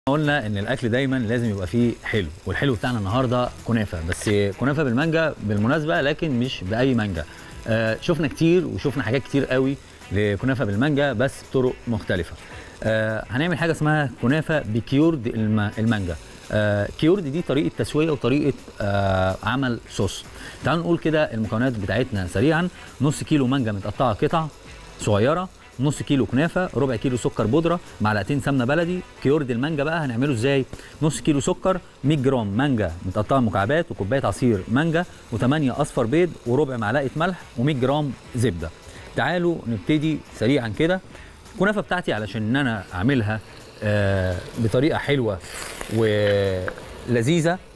قلنا ان الاكل دايما لازم يبقى فيه حلو والحلو بتاعنا النهارده كنافه بس كنافه بالمانجا بالمناسبه لكن مش باي مانجا آه شفنا كتير وشفنا حاجات كتير قوي لكنافه بالمانجا بس بطرق مختلفه آه هنعمل حاجه اسمها كنافه بكيورد الم- المانجا آه كيورد دي طريقه تسويه وطريقه آه عمل صوص تعالوا نقول كده المكونات بتاعتنا سريعا نص كيلو مانجا متقطعه قطع صغيره نص كيلو كنافه ربع كيلو سكر بودره معلقتين سمنه بلدي كيورد المانجا بقى هنعمله ازاي نص كيلو سكر 100 جرام مانجا متقطعه مكعبات وكوبايه عصير مانجا و8 اصفر بيض وربع معلقه ملح و100 جرام زبده تعالوا نبتدي سريعا كده الكنافه بتاعتي علشان ان انا اعملها آه بطريقه حلوه ولذيذه